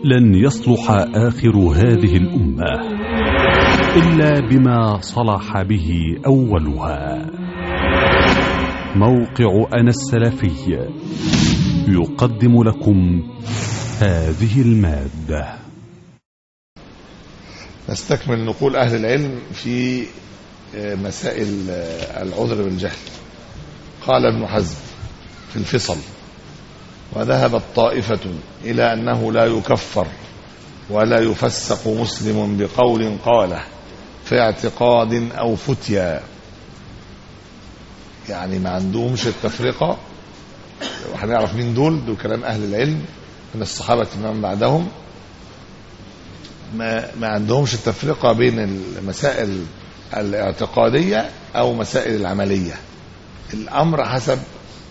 لن يصلح آخر هذه الأمة إلا بما صلح به أولها موقع أنا السلفي يقدم لكم هذه المادة نستكمل نقول أهل العلم في مسائل العذر بالجهل قال ابن حزم في الفصل وذهبت طائفة إلى أنه لا يكفر ولا يفسق مسلم بقول قاله في اعتقاد أو فتيا يعني ما عندهمش التفرقة وهنعرف مين دول دول كلام أهل العلم من الصحابة من بعدهم ما, ما عندهمش التفرقة بين المسائل الاعتقادية أو مسائل العملية الأمر حسب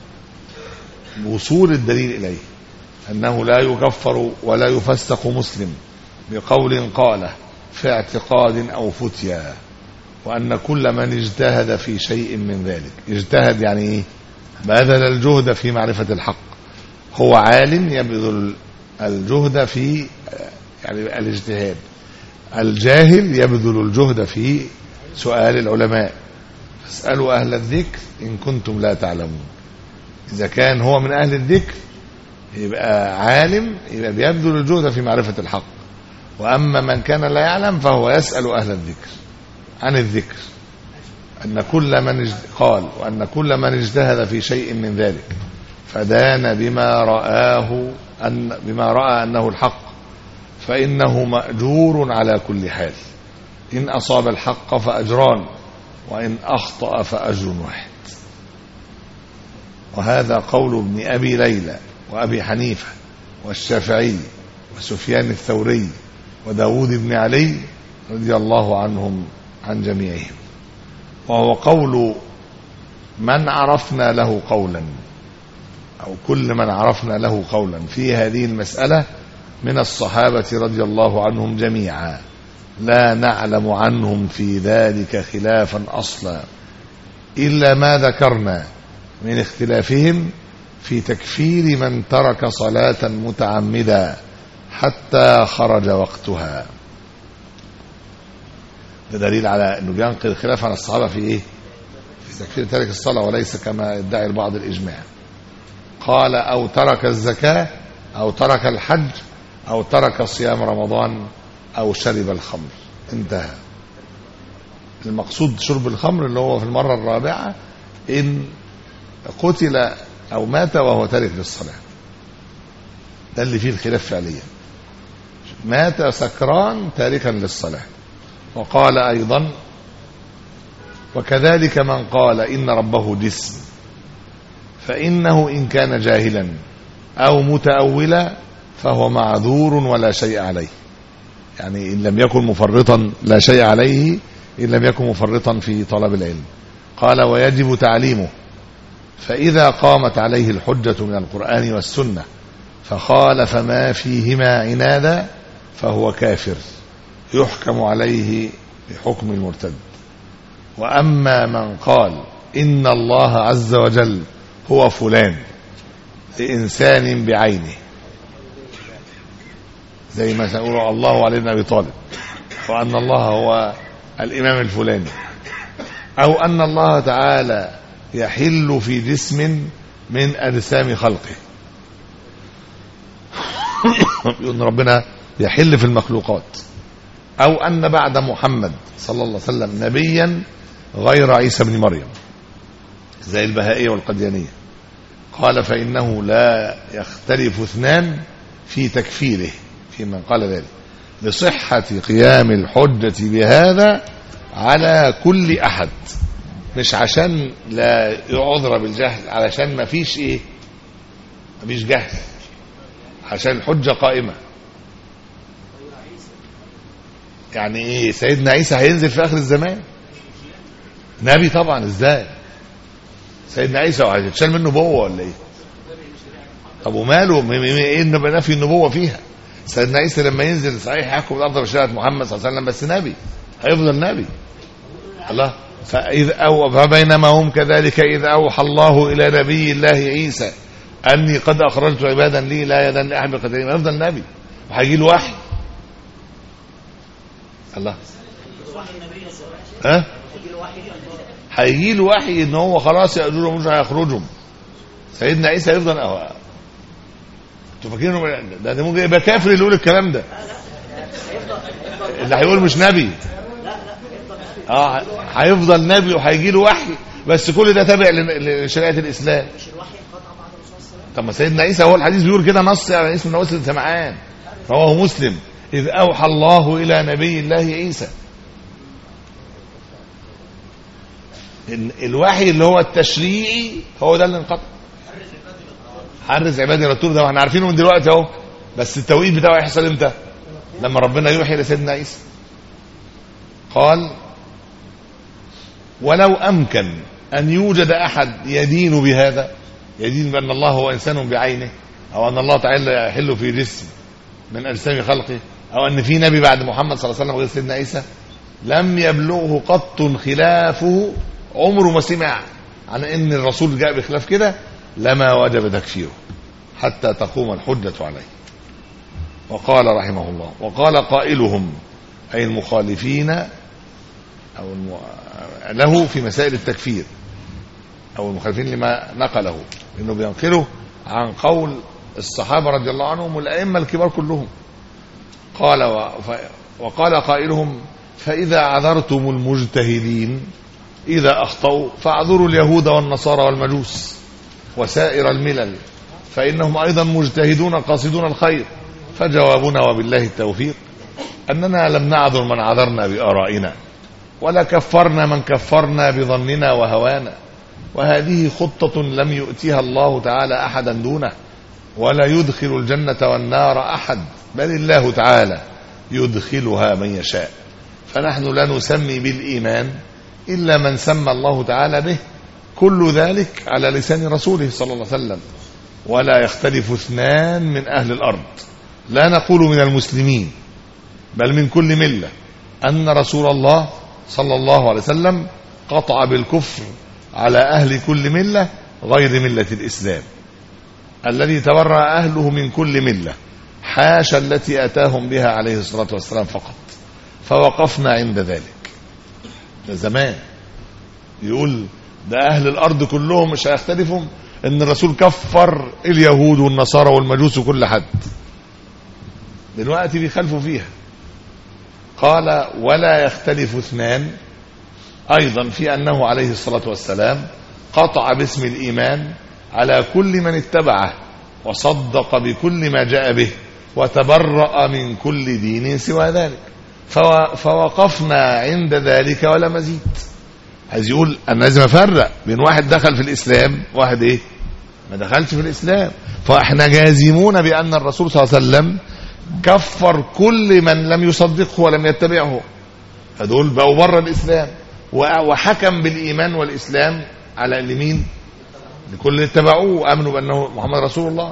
وصول الدليل إليه أنه لا يكفر ولا يفسق مسلم بقول قاله في اعتقاد أو فتيا وأن كل من اجتهد في شيء من ذلك اجتهد يعني إيه بذل الجهد في معرفة الحق هو عالم يبذل الجهد في يعني الاجتهاد الجاهل يبذل الجهد في سؤال العلماء فاسألوا أهل الذكر إن كنتم لا تعلمون إذا كان هو من أهل الذكر يبقى عالم يبقى بيبذل الجهد في معرفة الحق وأما من كان لا يعلم فهو يسأل أهل الذكر عن الذكر أن كل من قال وأن كل من اجتهد في شيء من ذلك فدان بما رآه أن بما رأى أنه الحق فإنه مأجور على كل حال إن أصاب الحق فأجران وإن أخطأ فأجر واحد وهذا قول ابن أبي ليلى وأبي حنيفة والشافعي وسفيان الثوري وداود بن علي رضي الله عنهم عن جميعهم وهو قول من عرفنا له قولا أو كل من عرفنا له قولا في هذه المسألة من الصحابة رضي الله عنهم جميعا لا نعلم عنهم في ذلك خلافا أصلا إلا ما ذكرنا من اختلافهم في تكفير من ترك صلاة متعمدا حتى خرج وقتها ده دليل على انه بينقل الخلاف عن الصحابه في ايه في تكفير تارك الصلاه وليس كما يدعي البعض الاجماع قال او ترك الزكاه او ترك الحج او ترك صيام رمضان او شرب الخمر انتهى المقصود شرب الخمر اللي هو في المره الرابعه ان قتل او مات وهو تارك للصلاه ده اللي فيه الخلاف فعليا مات سكران تاركا للصلاه وقال أيضا وكذلك من قال إن ربه جسم فإنه إن كان جاهلا أو متأولا فهو معذور ولا شيء عليه يعني إن لم يكن مفرطا لا شيء عليه إن لم يكن مفرطا في طلب العلم قال ويجب تعليمه فإذا قامت عليه الحجة من القرآن والسنة فخالف ما فيهما عنادا فهو كافر يحكم عليه بحكم المرتد وأما من قال إن الله عز وجل هو فلان لإنسان بعينه زي ما سنقول الله علي بن أبي طالب وأن الله هو الإمام الفلاني أو أن الله تعالى يحل في جسم من أجسام خلقه يقول ربنا يحل في المخلوقات أو أن بعد محمد صلى الله عليه وسلم نبيا غير عيسى بن مريم زي البهائية والقديانية قال فإنه لا يختلف اثنان في تكفيره في من قال ذلك لصحة قيام الحجة بهذا على كل أحد مش عشان لا يعذر بالجهل علشان ما فيش ايه ما فيش جهل عشان الحجة قائمة يعني ايه سيدنا عيسى هينزل في اخر الزمان نبي طبعا ازاي سيدنا عيسى هيتشال منه نبوه ولا ايه طب وماله م- م- ايه النب- نفي النبوه فيها سيدنا عيسى لما ينزل صحيح يحكم الارض بشريعه محمد صلى الله عليه وسلم بس نبي هيفضل نبي الله فإذ أو فبينما هم كذلك إذ أوحى الله إلى نبي الله عيسى أني قد أخرجت عبادا لي لا يدا لأحد بقدرهم يفضل نبي وهيجي له وحي الله ها هيجي له وحي ان هو خلاص يقولوا له مش هيخرجوا سيدنا عيسى يفضل أهو. انتوا فاكرين ده, ده ممكن يبقى كافر اللي يقول الكلام ده اللي هيقول مش نبي اه هيفضل نبي وهيجي له وحي بس كل ده تابع ل- لشريعه الاسلام طب ما سيدنا عيسى هو الحديث بيقول كده نص يعني اسمه نواس بن سمعان رواه مسلم اذ اوحى الله الى نبي الله عيسى ال- الوحي اللي هو التشريعي هو ده اللي انقطع حرز عبادي الرسول ده واحنا عارفينه من دلوقتي اهو بس التوقيت بتاعه هيحصل امتى لما ربنا يوحي لسيدنا عيسى قال ولو امكن ان يوجد احد يدين بهذا يدين بان الله هو انسان بعينه او ان الله تعالى يحل في جسم من اجسام خلقه او ان في نبي بعد محمد صلى الله عليه وسلم غير سيدنا عيسى لم يبلغه قط خلافه عمره ما سمع عن ان الرسول جاء بخلاف كده لما وجب تكفيره حتى تقوم الحجة عليه وقال رحمه الله وقال قائلهم أي المخالفين أو الم... له في مسائل التكفير أو المخالفين لما نقله إنه بينقله عن قول الصحابة رضي الله عنهم والأئمة الكبار كلهم قال و... ف... وقال قائلهم فإذا عذرتم المجتهدين إذا أخطأوا فاعذروا اليهود والنصارى والمجوس وسائر الملل فإنهم أيضا مجتهدون قاصدون الخير فجوابنا وبالله التوفيق أننا لم نعذر من عذرنا بآرائنا ولا كفرنا من كفرنا بظننا وهوانا وهذه خطة لم يؤتيها الله تعالى أحدا دونه ولا يدخل الجنة والنار أحد بل الله تعالى يدخلها من يشاء فنحن لا نسمي بالإيمان إلا من سمى الله تعالى به كل ذلك على لسان رسوله صلى الله عليه وسلم ولا يختلف اثنان من أهل الأرض لا نقول من المسلمين بل من كل ملة أن رسول الله صلى الله عليه وسلم قطع بالكفر على أهل كل ملة غير ملة الإسلام الذي تبرأ أهله من كل ملة حاشا التي أتاهم بها عليه الصلاة والسلام فقط فوقفنا عند ذلك ده زمان يقول ده أهل الأرض كلهم مش هيختلفوا ان الرسول كفر اليهود والنصارى والمجوس وكل حد دلوقتي بيخالفوا فيها قال ولا يختلف اثنان ايضا في انه عليه الصلاه والسلام قطع باسم الايمان على كل من اتبعه وصدق بكل ما جاء به وتبرأ من كل دين سوى ذلك فو- فوقفنا عند ذلك ولا مزيد عايز يقول انا لازم افرق بين واحد دخل في الاسلام واحد ايه ما دخلش في الاسلام فاحنا جازمون بان الرسول صلى الله عليه وسلم كفر كل من لم يصدقه ولم يتبعه فدول بقوا بره الاسلام و- وحكم بالايمان والاسلام على اليمين لكل اللي اتبعوه وامنوا بانه محمد رسول الله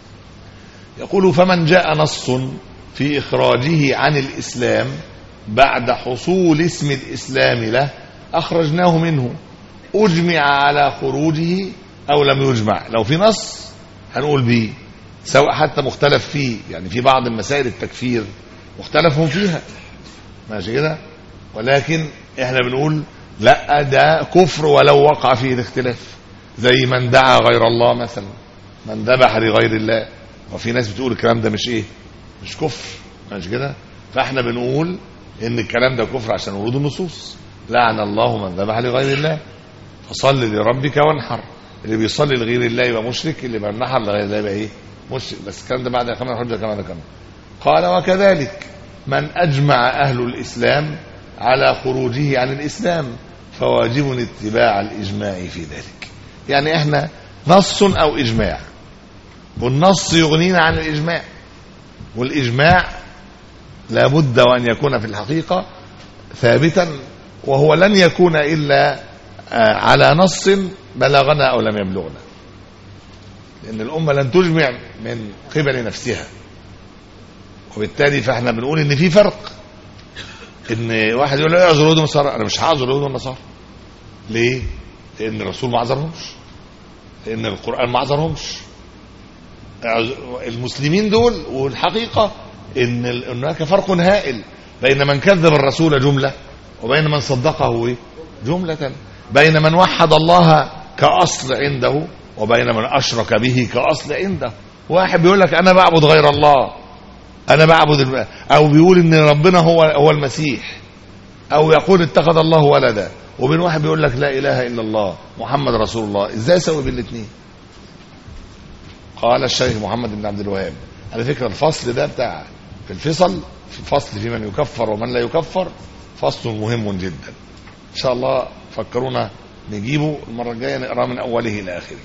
يقول فمن جاء نص في اخراجه عن الاسلام بعد حصول اسم الاسلام له اخرجناه منه اجمع على خروجه او لم يجمع لو في نص هنقول بيه سواء حتى مختلف فيه يعني في بعض المسائل التكفير مختلف فيها ماشي كده ولكن احنا بنقول لا ده كفر ولو وقع فيه الاختلاف زي من دعا غير الله مثلا من ذبح لغير الله وفي ناس بتقول الكلام ده مش ايه مش كفر ماشي كده فاحنا بنقول ان الكلام ده كفر عشان ورود النصوص لعن الله من ذبح لغير الله فصل لربك وانحر اللي بيصلي لغير الله يبقى مشرك اللي بينحر لغير الله يبقى ايه مشرك بس الكلام ده بعد كمان الحجه كما ذكرنا قال وكذلك من اجمع اهل الاسلام على خروجه عن الاسلام فواجب اتباع الاجماع في ذلك يعني احنا نص او اجماع والنص يغنينا عن الاجماع والاجماع لابد وان يكون في الحقيقه ثابتا وهو لن يكون الا آه، على نص بلغنا او لم يبلغنا لان الامه لن تجمع من قبل نفسها وبالتالي فاحنا بنقول ان في فرق ان واحد يقول لا اعذر اليهود والنصارى انا مش هعذر اليهود والنصارى ليه؟ لان الرسول ما عذرهمش لان القران ما عذرهمش اعذ- المسلمين دول والحقيقه ان ال- هناك فرق هائل بين من كذب الرسول جمله وبين من صدقه إيه؟ جمله بين من وحد الله كاصل عنده وبين من اشرك به كاصل عنده واحد بيقول لك انا بعبد غير الله انا بعبد الم... او بيقول ان ربنا هو هو المسيح او يقول اتخذ الله ولدا وبين واحد بيقول لك لا اله الا الله محمد رسول الله ازاي اسوي بين الاثنين قال الشيخ محمد بن عبد الوهاب على فكره الفصل ده بتاع في الفصل في فصل في من يكفر ومن لا يكفر فصل مهم جدا ان شاء الله فكرونا نجيبه المره الجايه نقراه من اوله الى اخره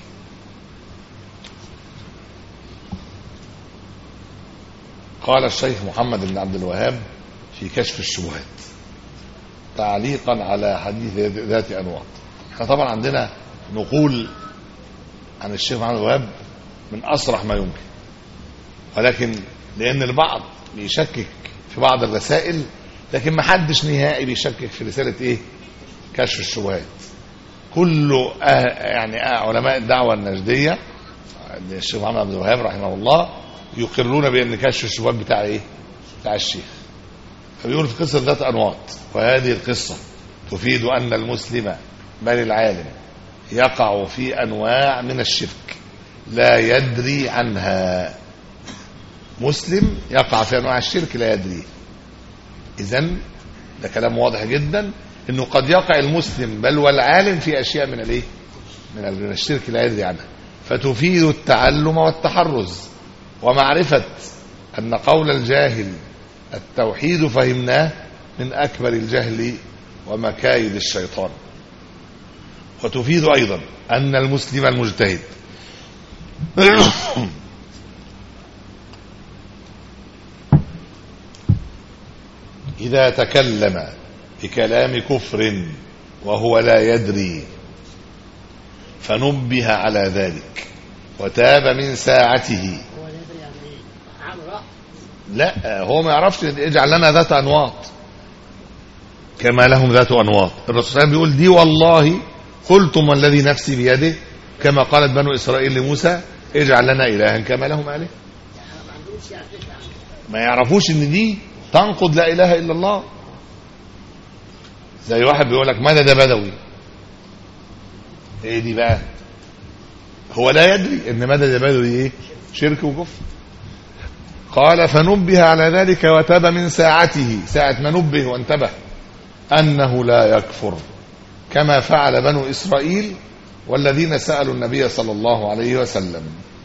قال الشيخ محمد بن عبد الوهاب في كشف الشبهات تعليقا على حديث ذات انواط احنا طبعا عندنا نقول عن الشيخ محمد الوهاب من اصرح ما يمكن ولكن لان البعض بيشكك في بعض الرسائل لكن ما حدش نهائي بيشكك في رساله ايه كشف الشبهات كل آه يعني آه علماء الدعوه النجديه الشيخ محمد عبد الوهاب رحمه الله يقرون بان كشف الشبهات بتاع ايه بتاع الشيخ فبيقول في قصه ذات انواط وهذه القصه تفيد ان المسلم بل العالم يقع في انواع من الشرك لا يدري عنها مسلم يقع في انواع الشرك لا يدري اذا ده كلام واضح جدا انه قد يقع المسلم بل والعالم في اشياء من الايه من من الشرك لا يدري عنها فتفيد التعلم والتحرز ومعرفه ان قول الجاهل التوحيد فهمناه من اكبر الجهل ومكايد الشيطان وتفيد ايضا ان المسلم المجتهد اذا تكلم بكلام كفر وهو لا يدري فنبه على ذلك وتاب من ساعته هو لا يدري يعني ايه عام رأي لا هو ما يعرفش اجعل لنا ذات انواط كما لهم ذات انواط الرسول صلى الله عليه وسلم بيقول دي والله قلتم والذي نفسي بيده كما قالت بنو اسرائيل لموسى اجعل لنا الها كما لهم اله يعني ما عندهمش يعني فكره عنه ما يعرفوش ان دي تنقض لا اله الا الله زي واحد بيقول لك مدد بدوي ايه دي بقى هو لا يدري ان مدد بدوي ايه شرك وكفر قال فنبه على ذلك وتاب من ساعته ساعة ما نبه وانتبه أنه لا يكفر كما فعل بنو إسرائيل والذين سألوا النبي صلى الله عليه وسلم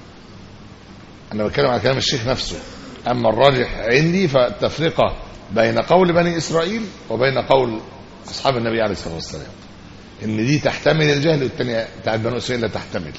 أنا بتكلم على كلام الشيخ نفسه أما الراجح عندي فالتفرقة بين قول بني إسرائيل وبين قول أصحاب النبي عليه الصلاة والسلام إن دي تحتمل الجهل والتانية بتاعت بنو إسرائيل لا تحتمل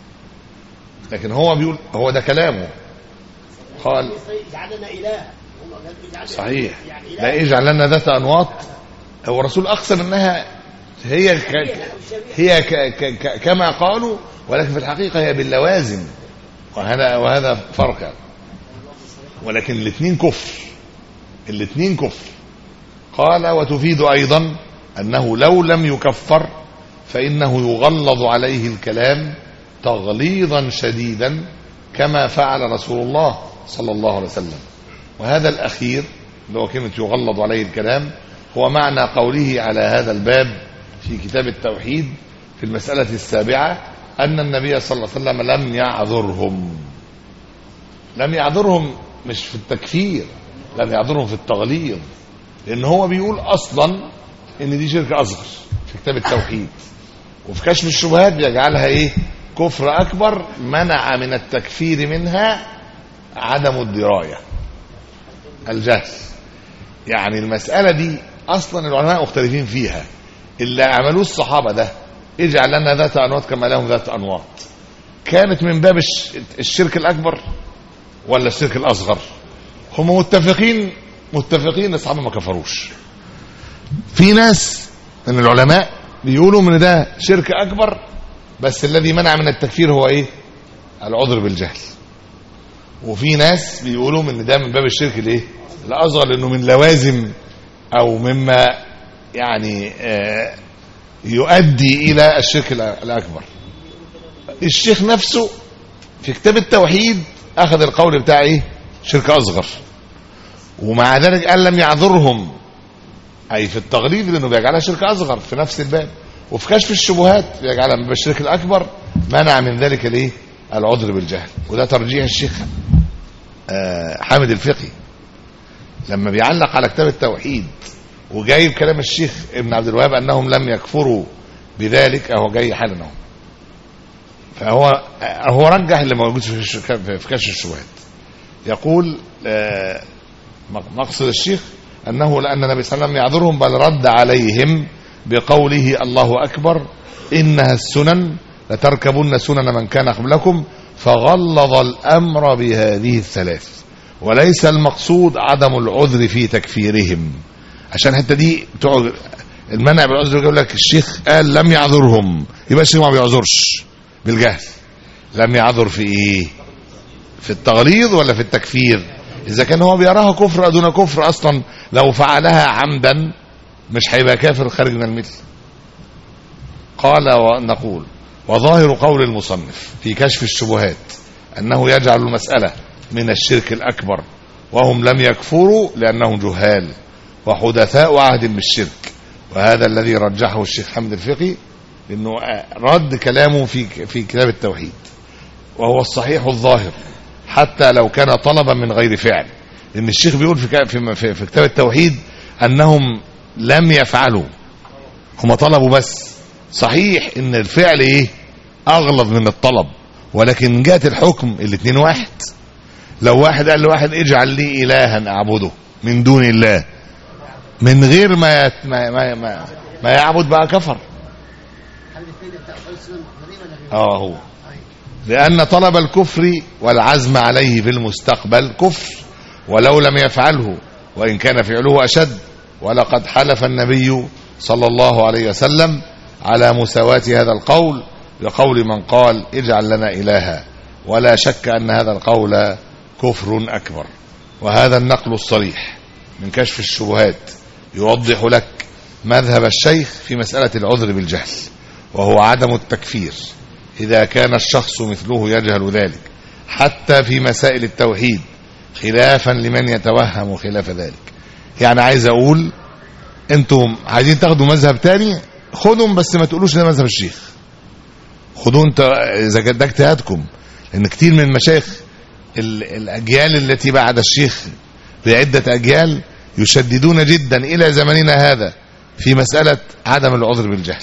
لكن هو بيقول هو ده كلامه قال اجعل لنا اله هم قالوا اجعل لنا صحيح يعني لا اله اجعل لنا ذات انواط هو الرسول اقسم انها هي ك... هي ك... ك... ك... كما قالوا ولكن في الحقيقه هي باللوازم وهذا وهذا فرق يعني. ولكن الاثنين كفر الاثنين كفر قال وتفيد ايضا انه لو لم يكفر فانه يغلظ عليه الكلام تغليظا شديدا كما فعل رسول الله صلى الله عليه وسلم وهذا الأخير اللي هو كلمة يغلظ عليه الكلام هو معنى قوله على هذا الباب في كتاب التوحيد في المسألة السابعة أن النبي صلى الله عليه وسلم لم يعذرهم لم يعذرهم مش في التكفير لم يعذرهم في التغليظ لأن هو بيقول أصلا إن دي شرك أصغر في كتاب التوحيد وفي كشف الشبهات بيجعلها إيه كفر أكبر منع من التكفير منها عدم الدراية الجهل يعني المسألة دي أصلا العلماء مختلفين فيها اللي عملوه الصحابة ده اجعل لنا ذات أنواط كما لهم ذات أنواط كانت من باب الش- الشرك الأكبر ولا الشرك الأصغر هم متفقين متفقين الصحابة ما كفروش في ناس من العلماء بيقولوا من ده شرك أكبر بس الذي منع من التكفير هو ايه العذر بالجهل وفي ناس بيقولوا من ده من باب الشرك الايه الاصغر لانه من لوازم او مما يعني آه يؤدي الى الشرك الأ- الاكبر الشيخ نفسه في كتاب التوحيد اخذ القول بتاع ايه شرك اصغر ومع ذلك قال لم يعذرهم أي في التغليظ لأنه بيجعلها شرك أصغر في نفس الباب وفي كشف الشبهات بيجعلها من الشرك الأكبر منع من ذلك الايه العذر بالجهل وده ترجيح الشيخ آه، حامد الفقي لما بيعلق على كتاب التوحيد وجايب كلام الشيخ ابن عبد الوهاب انهم لم يكفروا بذلك اهو جاي حالا اهو فهو هو رجح اللي موجود في الش- في كشف الشبهات يقول آه، مقصد الشيخ انه لان النبي صلى الله عليه وسلم يعذرهم بل رد عليهم بقوله الله اكبر انها السنن لتركبن سنن من كان قبلكم فغلظ الامر بهذه الثلاث وليس المقصود عدم العذر في تكفيرهم عشان الحته دي بتوع المنع بالعذر يقول لك الشيخ قال لم يعذرهم يبقى الشيخ ما بيعذرش بالجهل لم يعذر في ايه في التغليظ ولا في التكفير اذا كان هو بيراها كفر دون كفر اصلا لو فعلها عمدا مش هيبقى كافر خارج من المثل قال ونقول وظاهر قول المصنف في كشف الشبهات انه يجعل المساله من الشرك الاكبر وهم لم يكفروا لانهم جهال وحدثاء عهد بالشرك وهذا الذي رجحه الشيخ حمد الفقي انه رد كلامه في في كتاب التوحيد وهو الصحيح الظاهر حتى لو كان طلبا من غير فعل لان الشيخ بيقول في ك- في في, في كتاب التوحيد انهم لم يفعلوا هم طلبوا بس صحيح ان الفعل ايه اغلظ من الطلب ولكن جات الحكم الاثنين واحد لو واحد قال لواحد اجعل لي الها اعبده من دون الله من غير ما يت- ما ما, ما, ما يعبد بقى كفر هل الاثنين بتاع خالص سنن محمدية ولا غير؟ اه هو أيوة. لأن طلب الكفر والعزم عليه في المستقبل كفر ولو لم يفعله وإن كان فعله أشد ولقد حلف النبي صلى الله عليه وسلم على مساواة هذا القول بقول من قال اجعل لنا إلها ولا شك أن هذا القول كفر أكبر وهذا النقل الصريح من كشف الشبهات يوضح لك مذهب الشيخ في مسألة العذر بالجهل وهو عدم التكفير إذا كان الشخص مثله يجهل ذلك حتى في مسائل التوحيد خلافا لمن يتوهم خلاف ذلك يعني عايز أقول أنتم عايزين تاخدوا مذهب تاني خدهم بس ما تقولوش ده مذهب الشيخ خدوه انت اذا كان ده اجتهادكم لان كتير من المشايخ ال- الاجيال التي بعد الشيخ بعده اجيال يشددون جدا الى زمننا هذا في مساله عدم العذر بالجهل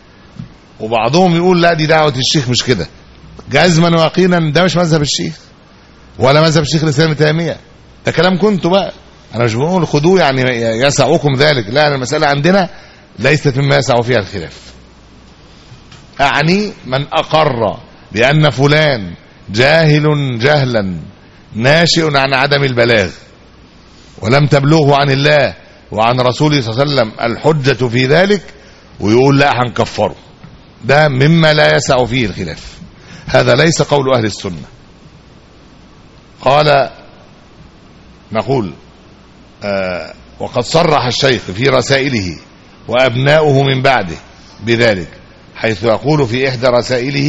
وبعضهم يقول لا دي دعوه الشيخ مش كده جزما ويقينا ده مش مذهب الشيخ ولا مذهب الشيخ الاسلام ابن تيميه ده كلام كنتوا بقى انا مش بقول خدوه يعني يسعكم ذلك لا أنا المساله عندنا ليست مما يسع فيها الخلاف اعني من اقر بان فلان جاهل جهلا ناشئ عن عدم البلاغ ولم تبلغه عن الله وعن رسوله صلى الله عليه وسلم الحجه في ذلك ويقول لا هنكفره ده مما لا يسع فيه الخلاف هذا ليس قول اهل السنه قال نقول آه وقد صرح الشيخ في رسائله وابناؤه من بعده بذلك حيث يقول في احدى رسائله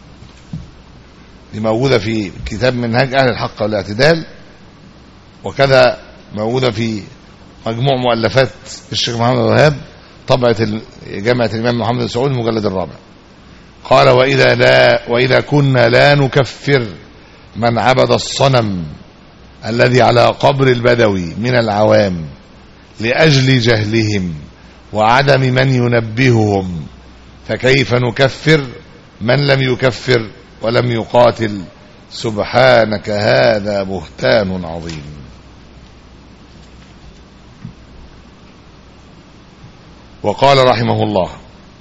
دي موجوده في كتاب منهاج اهل الحق والاعتدال وكذا موجوده في مجموع مؤلفات الشيخ محمد الوهاب طبعه ال- جامعه الامام محمد سعود المجلد الرابع قال واذا لا واذا كنا لا نكفر من عبد الصنم الذي على قبر البدوي من العوام لاجل جهلهم وعدم من ينبههم فكيف نكفر من لم يكفر ولم يقاتل سبحانك هذا بهتان عظيم وقال رحمه الله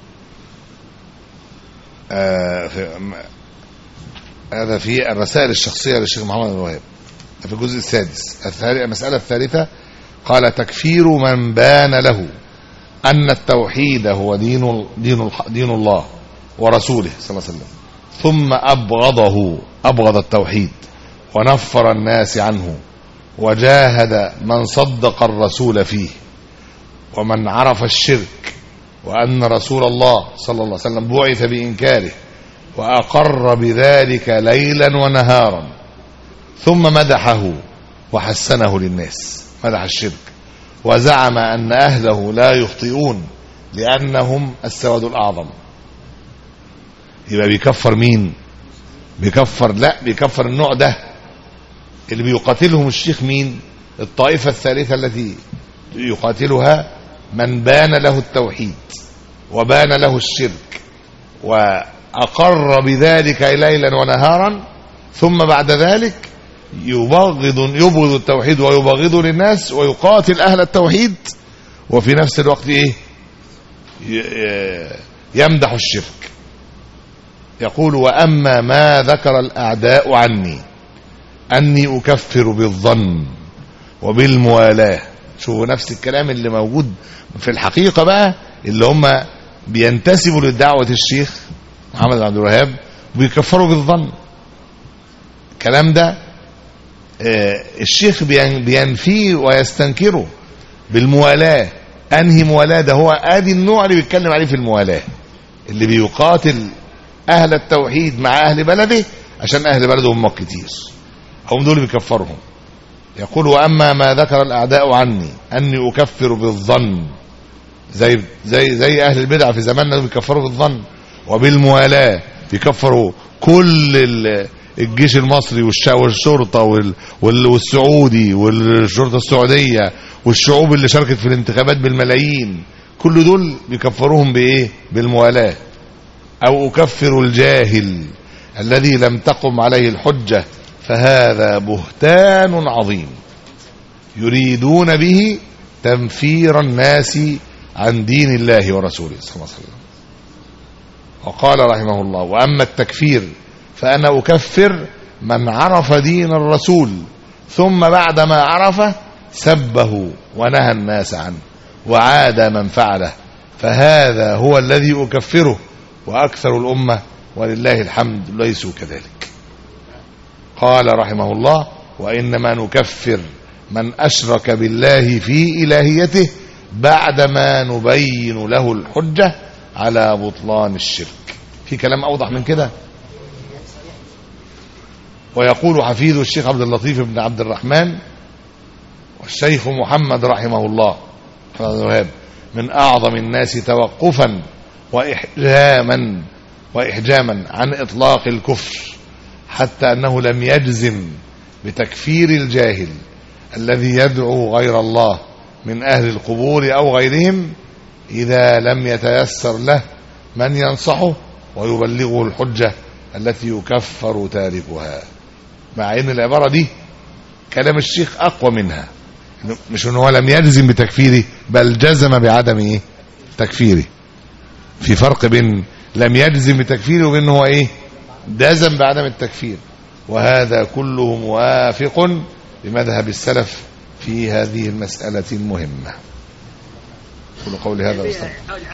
آه في م- هذا في الرسائل الشخصية للشيخ محمد الوهاب في الجزء السادس الثالث- المسألة الثالثة قال تكفير من بان له أن التوحيد هو دين دين الح- دين الله ورسوله صلى الله عليه وسلم ثم أبغضه أبغض التوحيد ونفر الناس عنه وجاهد من صدق الرسول فيه ومن عرف الشرك وأن رسول الله صلى الله عليه وسلم بعث بإنكاره وأقر بذلك ليلا ونهارا ثم مدحه وحسنه للناس مدح الشرك وزعم أن أهله لا يخطئون لأنهم السواد الأعظم يبقى بيكفر مين بيكفر لا بيكفر النوع ده اللي بيقاتلهم الشيخ مين الطائفة الثالثة التي يقاتلها من بان له التوحيد وبان له الشرك وأقر بذلك ليلا ونهارا ثم بعد ذلك يبغض يبغض التوحيد ويبغض للناس ويقاتل أهل التوحيد وفي نفس الوقت إيه ي- يمدح الشرك يقول وأما ما ذكر الأعداء عني أني أكفر بالظن وبالموالاة شوفوا نفس الكلام اللي موجود في الحقيقة بقى اللي هم بينتسبوا لدعوة الشيخ محمد عبد الوهاب وبيكفروا بالظن الكلام ده آه، الشيخ بين- بينفيه ويستنكره بالموالاة أنهي موالاة ده هو آدي النوع اللي بيتكلم عليه في الموالاة اللي بيقاتل أهل التوحيد مع أهل بلده عشان أهل بلده هم كتير هم دول اللي بيكفرهم يقول وأما ما ذكر الأعداء عني أني أكفر بالظن زي زي زي أهل البدع في زماننا دول بيكفروا بالظن وبالموالاة بيكفروا كل ال- الجيش المصري والش- والشرطة وال- وال- والسعودي والشرطة السعودية والشعوب اللي شاركت في الانتخابات بالملايين كل دول بيكفروهم بإيه بالموالاة أو أكفر الجاهل الذي لم تقم عليه الحجة فهذا بهتان عظيم يريدون به تنفير الناس عن دين الله ورسوله صلى الله عليه وسلم وقال رحمه الله وأما التكفير فأنا أكفر من عرف دين الرسول ثم بعدما عرفه سبه ونهى الناس عنه وعاد من فعله فهذا هو الذي أكفره وأكثر الأمة ولله الحمد ليسوا كذلك قال رحمه الله وإنما نكفر من أشرك بالله في إلهيته بعدما نبين له الحجة على بطلان الشرك في كلام أوضح من كده ويقول حفيد الشيخ عبد اللطيف بن عبد الرحمن والشيخ محمد رحمه الله محمد بن الوهاب من أعظم الناس توقفا وإحجاما وإحجاما عن إطلاق الكفر حتى أنه لم يجزم بتكفير الجاهل الذي يدعو غير الله من أهل القبور أو غيرهم إذا لم يتيسر له من ينصحه ويبلغه الحجة التي يكفر تاركها مع أن العبارة دي كلام الشيخ أقوى منها مش أنه هو لم يجزم بتكفيره بل جزم بعدم إيه؟ تكفيره في فرق بين لم يجزم بتكفيره وبين هو إيه جزم بعدم التكفير وهذا كله موافق لمذهب السلف في هذه المسألة المهمة قولوا قولي هذا واستغفر